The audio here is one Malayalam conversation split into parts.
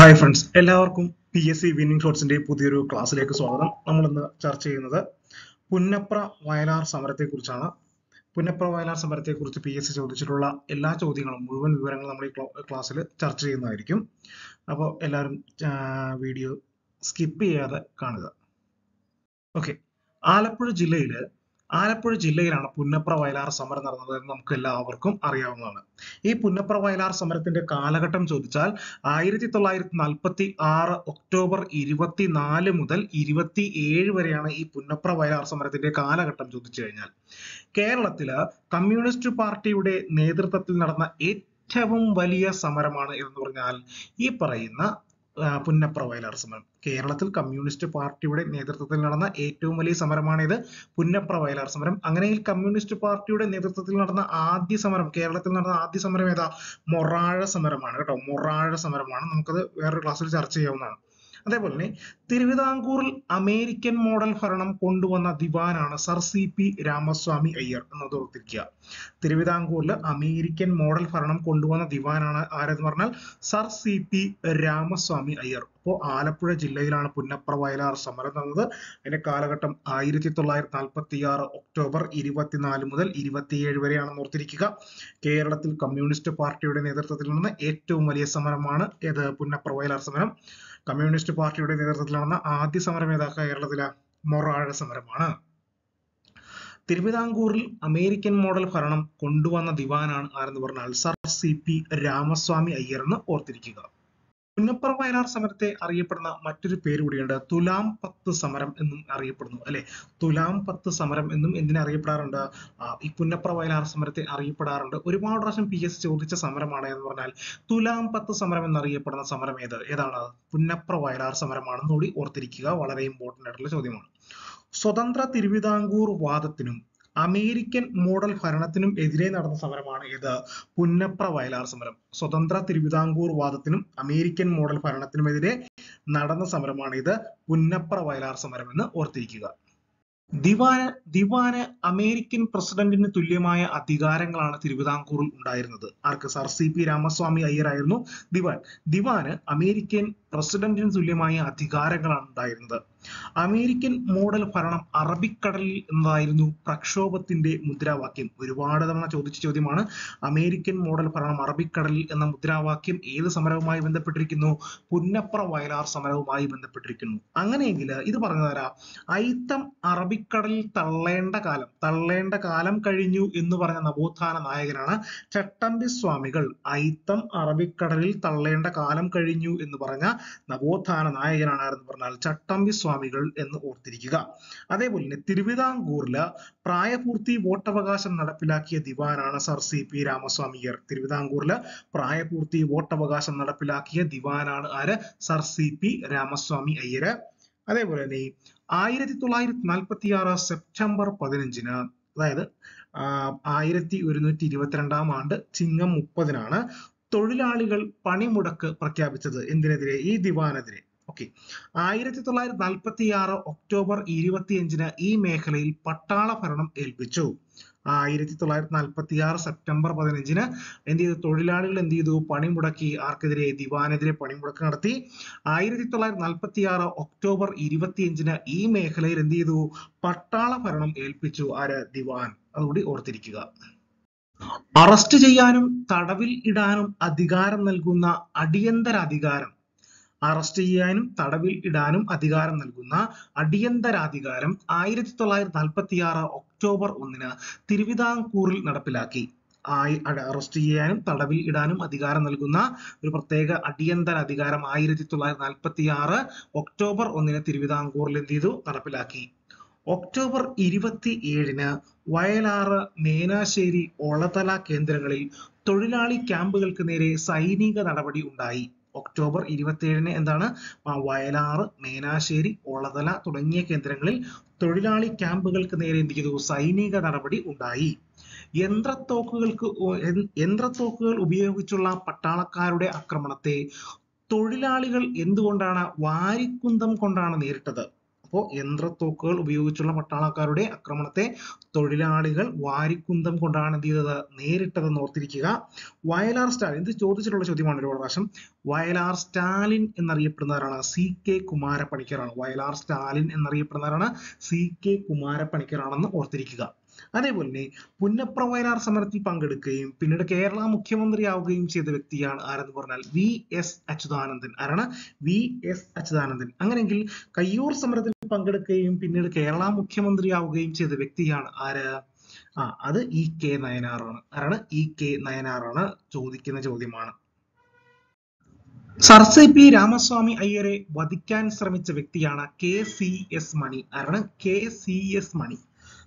ഹായ് ഫ്രണ്ട്സ് എല്ലാവർക്കും പി എസ് സി വിന്നിംഗ് ഷോട്ട്സിന്റെ പുതിയൊരു ക്ലാസ്സിലേക്ക് സ്വാഗതം നമ്മൾ ഇന്ന് ചർച്ച ചെയ്യുന്നത് പുന്നപ്ര വയലാർ സമരത്തെ കുറിച്ചാണ് പുന്നപ്ര വയലാർ സമരത്തെ കുറിച്ച് പി എസ് സി ചോദിച്ചിട്ടുള്ള എല്ലാ ചോദ്യങ്ങളും മുഴുവൻ വിവരങ്ങളും നമ്മൾ ഈ ക്ലാസ്സിൽ ചർച്ച ചെയ്യുന്നതായിരിക്കും അപ്പോൾ എല്ലാവരും വീഡിയോ സ്കിപ്പ് ചെയ്യാതെ കാണുക ഓക്കെ ആലപ്പുഴ ജില്ലയില് ആലപ്പുഴ ജില്ലയിലാണ് പുന്നപ്ര വയലാർ സമരം നടന്നത് എന്ന് നമുക്ക് എല്ലാവർക്കും അറിയാവുന്നതാണ് ഈ പുന്നപ്ര വയലാർ സമരത്തിന്റെ കാലഘട്ടം ചോദിച്ചാൽ ആയിരത്തി തൊള്ളായിരത്തി നാൽപ്പത്തി ആറ് ഒക്ടോബർ ഇരുപത്തിനാല് മുതൽ ഇരുപത്തി ഏഴ് വരെയാണ് ഈ പുന്നപ്ര വയലാർ സമരത്തിന്റെ കാലഘട്ടം ചോദിച്ചു കഴിഞ്ഞാൽ കേരളത്തില് കമ്മ്യൂണിസ്റ്റ് പാർട്ടിയുടെ നേതൃത്വത്തിൽ നടന്ന ഏറ്റവും വലിയ സമരമാണ് എന്ന് പറഞ്ഞാൽ ഈ പറയുന്ന പുന്നപ്ര വയലാർ സമരം കേരളത്തിൽ കമ്മ്യൂണിസ്റ്റ് പാർട്ടിയുടെ നേതൃത്വത്തിൽ നടന്ന ഏറ്റവും വലിയ സമരമാണിത് പുന്നപ്ര വയലാർ സമരം അങ്ങനെയെങ്കിൽ കമ്മ്യൂണിസ്റ്റ് പാർട്ടിയുടെ നേതൃത്വത്തിൽ നടന്ന ആദ്യ സമരം കേരളത്തിൽ നടന്ന ആദ്യ സമരം ഏതാ മൊറാഴ സമരമാണ് കേട്ടോ മൊറാഴ സമരമാണ് നമുക്കത് വേറൊരു ക്ലാസ്സിൽ ചർച്ച ചെയ്യാവുന്നതാണ് അതേപോലെ തന്നെ തിരുവിതാംകൂറിൽ അമേരിക്കൻ മോഡൽ ഭരണം കൊണ്ടുവന്ന ദിവാനാണ് sir C P Ramaswamy Iyer എന്നത് ഓർത്തിരിക്കുക തിരുവിതാംകൂറിൽ അമേരിക്കൻ മോഡൽ ഭരണം കൊണ്ടുവന്ന ദിവാനാണ് ആരെന്ന് പറഞ്ഞാൽ sir C P Ramaswamy Iyer അപ്പോൾ ആലപ്പുഴ ജില്ലയിലാണ് പുന്നപ്ര വയലാർ സമരം നടന്നത് അതിന്റെ കാലഘട്ടം ആയിരത്തി തൊള്ളായിരത്തി നാൽപ്പത്തി ആറ് ഒക്ടോബർ ഇരുപത്തിനാല് മുതൽ ഇരുപത്തിയേഴ് വരെയാണെന്ന് ഓർത്തിരിക്കുക കേരളത്തിൽ കമ്മ്യൂണിസ്റ്റ് പാർട്ടിയുടെ നേതൃത്വത്തിൽ നടന്ന ഏറ്റവും വലിയ സമരമാണ് ഏത് പുന്നപ്ര വയലാർ സമരം കമ്മ്യൂണിസ്റ്റ് പാർട്ടിയുടെ നേതൃത്വത്തിൽ നടന്ന ആദ്യ സമരം ഏതാ കേരളത്തിലെ മൊറാഴ സമരമാണ് തിരുവിതാംകൂറിൽ അമേരിക്കൻ മോഡൽ ഭരണം കൊണ്ടുവന്ന ദിവാനാണ് ആരെന്ന് പറഞ്ഞാൽ sir C P Ramaswamy Iyer എന്ന് ഓർത്തിരിക്കുക പുന്നപ്ര വയലാർ സമരത്തെ അറിയപ്പെടുന്ന മറ്റൊരു പേര് കൂടിയുണ്ട് തുലാം പത്ത് സമരം എന്നും അറിയപ്പെടുന്നു അല്ലെ തുലാം പത്ത് സമരം എന്നും എന്തിനെ അറിയപ്പെടാറുണ്ട് ഈ പുന്നപ്ര വയലാർ സമരത്തെ അറിയപ്പെടാറുണ്ട് ഒരുപാട് പ്രാവശ്യം പി എസ് ചോദിച്ച സമരമാണ് എന്ന് പറഞ്ഞാൽ തുലാം പത്ത് സമരം എന്നറിയപ്പെടുന്ന സമരം ഏത് ഏതാണ് പുന്നപ്ര വയലാർ സമരമാണെന്ന് കൂടി ഓർത്തിരിക്കുക വളരെ ഇമ്പോർട്ടന്റ് ആയിട്ടുള്ള ചോദ്യമാണ് സ്വതന്ത്ര തിരുവിതാംകൂർ വാദത്തിനും അമേരിക്കൻ മോഡൽ ഭരണത്തിനും എതിരെ നടന്ന സമരമാണ് ഇത് പുന്നപ്ര വയലാർ സമരം സ്വതന്ത്ര തിരുവിതാംകൂർ വാദത്തിനും അമേരിക്കൻ മോഡൽ ഭരണത്തിനുമെതിരെ നടന്ന സമരമാണ് ഇത് പുന്നപ്ര വയലാർ സമരം എന്ന് ഓർത്തിരിക്കുക ദിവാന് ദിവാന് അമേരിക്കൻ പ്രസിഡന്റിന് തുല്യമായ അധികാരങ്ങളാണ് തിരുവിതാംകൂറിൽ ഉണ്ടായിരുന്നത് ആർക്ക് sir C P Ramaswamy Iyer ആയിരുന്നു ദിവാൻ ദിവാന് അമേരിക്കൻ പ്രസിഡന്റിന് തുല്യമായ അധികാരങ്ങളാണ് ഉണ്ടായിരുന്നത് അമേരിക്കൻ മോഡൽ ഭരണം അറബിക്കടലിൽ എന്നതായിരുന്നു പ്രക്ഷോഭത്തിന്റെ മുദ്രാവാക്യം ഒരുപാട് തവണ ചോദിച്ച ചോദ്യമാണ് അമേരിക്കൻ മോഡൽ ഭരണം അറബിക്കടലിൽ എന്ന മുദ്രാവാക്യം ഏത് സമരവുമായി ബന്ധപ്പെട്ടിരിക്കുന്നു പുന്നപ്ര വയലാർ സമരവുമായി ബന്ധപ്പെട്ടിരിക്കുന്നു അങ്ങനെയെങ്കിൽ ഇത് പറഞ്ഞു തരാം ഐത്തം അറബിക്കടലിൽ തള്ളേണ്ട കാലം തള്ളേണ്ട കാലം കഴിഞ്ഞു എന്ന് പറഞ്ഞ നവോത്ഥാന നായകനാണ് ചട്ടമ്പി സ്വാമികൾ ഐത്തം അറബിക്കടലിൽ തള്ളേണ്ട കാലം കഴിഞ്ഞു എന്ന് പറഞ്ഞ നവോത്ഥാന നായകനാണ് ആരെന്ന് പറഞ്ഞാൽ ചട്ടമ്പി സ്വാമികൾ എന്ന് ഓർത്തിരിക്കുക അതേപോലെ തന്നെ തിരുവിതാംകൂറില് പ്രായപൂർത്തി വോട്ടവകാശം നടപ്പിലാക്കിയ ദിവാനാണ് സർ സി പി രാമസ്വാമിയർ തിരുവിതാംകൂറില് പ്രായപൂർത്തി വോട്ടവകാശം നടപ്പിലാക്കിയ ദിവാനാണ് ആര് sir C P Ramaswamy Iyer അതേപോലെ തന്നെ ആയിരത്തി തൊള്ളായിരത്തി നാൽപ്പത്തി ആറ് സെപ്റ്റംബർ പതിനഞ്ചിന് അതായത് ആയിരത്തി ഒരുന്നൂറ്റി ഇരുപത്തിരണ്ടാം ആണ്ട് ചിങ്ങം മുപ്പതിനാണ് തൊഴിലാളികൾ പണിമുടക്ക് പ്രഖ്യാപിച്ചത് എന്തിനെതിരെ ഈ ദിവാനെതിരെ ഓക്കെ ആയിരത്തി തൊള്ളായിരത്തി നാൽപ്പത്തി ആറ് ഒക്ടോബർ ഇരുപത്തിയഞ്ചിന് ഈ മേഖലയിൽ പട്ടാള ഭരണം ഏൽപ്പിച്ചു ആയിരത്തി തൊള്ളായിരത്തി നാൽപ്പത്തി ആറ് സെപ്റ്റംബർ പതിനഞ്ചിന് എന്ത് ചെയ്തു തൊഴിലാളികൾ എന്ത് ചെയ്തു പണിമുടക്കി ആർക്കെതിരെ ദിവാനെതിരെ പണിമുടക്ക് നടത്തി ആയിരത്തി തൊള്ളായിരത്തി നാൽപ്പത്തി ആറ് ഒക്ടോബർ ഇരുപത്തിയഞ്ചിന് ഈ മേഖലയിൽ എന്ത് ചെയ്തു പട്ടാള ഭരണം ഏൽപ്പിച്ചു ആര് ദിവാൻ അതുകൂടി ഓർത്തിരിക്കുക അറസ്റ്റ് ചെയ്യാനും തടവിൽ ഇടാനും അധികാരം നൽകുന്ന അടിയന്തര അധികാരം അറസ്റ്റ് ചെയ്യാനും തടവിൽ ഇടാനും അധികാരം നൽകുന്ന അടിയന്തരാധികാരം ആയിരത്തി തൊള്ളായിരത്തി നാൽപ്പത്തി ആറ് ഒക്ടോബർ ഒന്നിന് തിരുവിതാംകൂറിൽ നടപ്പിലാക്കി ആയി അറസ്റ്റ് ചെയ്യാനും തടവിൽ ഇടാനും അധികാരം നൽകുന്ന ഒരു പ്രത്യേക അടിയന്തര അധികാരം ആയിരത്തി തൊള്ളായിരത്തി നാൽപ്പത്തി ആറ് ഒക്ടോബർ ഒന്നിന് തിരുവിതാംകൂറിൽ എന്ത് ചെയ്തു നടപ്പിലാക്കി ഒക്ടോബർ ഇരുപത്തി ഏഴിന് വയലാറ് മേനാശ്ശേരി ഒളതല കേന്ദ്രങ്ങളിൽ തൊഴിലാളി ക്യാമ്പുകൾക്ക് നേരെ സൈനിക നടപടി ഉണ്ടായി ഒക്ടോബർ ഇരുപത്തിയേഴിന് എന്താണ് വയലാറ് മേനാശ്ശേരി ഒളതല തുടങ്ങിയ കേന്ദ്രങ്ങളിൽ തൊഴിലാളി ക്യാമ്പുകൾക്ക് നേരെ എന്ത് ചെയ്തു സൈനിക നടപടി ഉണ്ടായി യന്ത്രത്തോക്കുകൾക്ക് യന്ത്രത്തോക്കുകൾ ഉപയോഗിച്ചുള്ള പട്ടാളക്കാരുടെ ആക്രമണത്തെ തൊഴിലാളികൾ എന്തുകൊണ്ടാണ് വാരിക്കുന്തം കൊണ്ടാണ് നേരിട്ടത് അപ്പോൾ യന്ത്രത്തോക്കുകൾ ഉപയോഗിച്ചുള്ള പട്ടാളക്കാരുടെ ആക്രമണത്തെ തൊഴിലാളികൾ വാരിക്കുന്തം കൊണ്ടാണ് എന്ത് ചെയ്തത് നേരിട്ടതെന്ന് ഓർത്തിരിക്കുക വയലാർ സ്റ്റാലിൻ ഇത് ചോദിച്ചിട്ടുള്ള ചോദ്യമാണ് ഒരു പ്രാവശ്യം വയലാർ സ്റ്റാലിൻ എന്നറിയപ്പെടുന്നവരാണ് സി കെ കുമാരപ്പണിക്കറാണ് വയലാർ സ്റ്റാലിൻ എന്നറിയപ്പെടുന്നവരാണ് സി കെ കുമാരപ്പണിക്കറാണെന്ന് ഓർത്തിരിക്കുക അതേപോലെ തന്നെ പുന്നപ്ര വയലാർ സമരത്തിൽ പങ്കെടുക്കുകയും പിന്നീട് കേരള മുഖ്യമന്ത്രിയാവുകയും ചെയ്ത വ്യക്തിയാണ് ആരെന്ന് പറഞ്ഞാൽ വി എസ് അച്യുതാനന്ദൻ ആരാണ് വി എസ് അച്യുതാനന്ദൻ അങ്ങനെയെങ്കിൽ കയ്യൂർ സമരത്തിൽ പങ്കെടുക്കുകയും പിന്നീട് കേരള മുഖ്യമന്ത്രിയാവുകയും ചെയ്ത വ്യക്തിയാണ് ആര് ആ അത് ഇ കെ നയനാറാണ് ആരാണ് ഇ കെ നയനാറാണ് ചോദിക്കുന്ന ചോദ്യമാണ് സർ സി പി രാമസ്വാമി അയ്യരെ വധിക്കാൻ ശ്രമിച്ച വ്യക്തിയാണ് കെ സി എസ് മണി ആരാണ് K C S Mani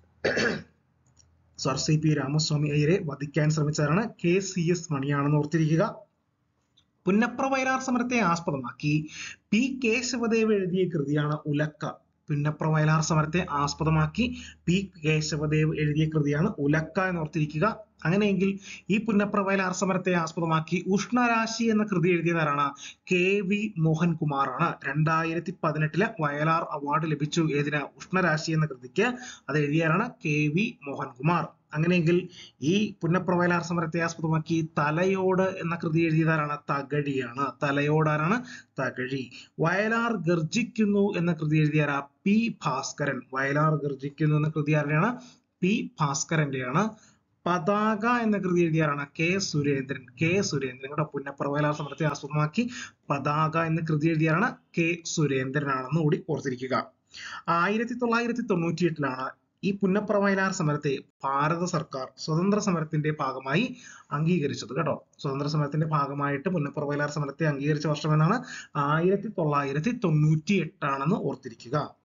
sir C P Ramaswamy അയ്യരെ വധിക്കാൻ ശ്രമിച്ചവരാണ് കെ സി എസ് മണിയാണെന്ന് ഓർത്തിരിക്കുക പുന്നപ്ര വയലാർ സമരത്തെ ആസ്പദമാക്കി പി കേശവദേവ് എഴുതിയ കൃതിയാണ് ഉലക്ക പുന്നപ്ര വയലാർ സമരത്തെ ആസ്പദമാക്കി പി കേശവദേവ് എഴുതിയ കൃതിയാണ് ഉലക്ക എന്ന് ഓർത്തിരിക്കുക അങ്ങനെയെങ്കിൽ ഈ പുന്നപ്ര വയലാർ സമരത്തെ ആസ്പദമാക്കി ഉഷ്ണരാശി എന്ന കൃതി എഴുതിയതാരാണ് കെ വി മോഹൻകുമാറാണ് രണ്ടായിരത്തി പതിനെട്ടിലെ വയലാർ അവാർഡ് ലഭിച്ചു ഏതിന് ഉഷ്ണരാശി എന്ന കൃതിക്ക് അത് എഴുതിയാരാണ് കെ വി മോഹൻകുമാർ അങ്ങനെയെങ്കിൽ ഈ പുന്നപ്ര വയലാർ സമരത്തെ ആസ്പദമാക്കി തലയോട് എന്ന കൃതി എഴുതിയതാരാണ് തകഴിയാണ് തലയോടാരാണ് തകഴി വയലാർ ഗർജിക്കുന്നു എന്ന കൃതി എഴുതിയാരാ പി ഭാസ്കരൻ വയലാർ ഗർജിക്കുന്നു എന്ന കൃതി ആരുടെയാണ് പി ഭാസ്കരന്റെയാണ് പതാക എന്ന കൃതി എഴുതിയാരാണ് കെ സുരേന്ദ്രൻ കെ സുരേന്ദ്രൻ കേട്ടോ പുന്നപ്ര വയലാർ സമരത്തെ ആസ്പദമാക്കി പതാക എന്ന കൃതി എഴുതിയാരാണ് കെ സുരേന്ദ്രനാണെന്ന് കൂടി ഓർത്തിരിക്കുക ആയിരത്തി തൊള്ളായിരത്തി തൊണ്ണൂറ്റി എട്ടിലാണ് ഈ പുന്നപ്ര വയലാർ സമരത്തെ ഭാരത സർക്കാർ സ്വതന്ത്ര സമരത്തിന്റെ ഭാഗമായി അംഗീകരിച്ചത് കേട്ടോ സ്വതന്ത്ര സമരത്തിന്റെ ഭാഗമായിട്ട് പുന്നപ്ര വയലാർ സമരത്തെ അംഗീകരിച്ച വർഷം എന്നാണ് ആയിരത്തി തൊള്ളായിരത്തി തൊണ്ണൂറ്റി എട്ടാണെന്ന് ഓർത്തിരിക്കുക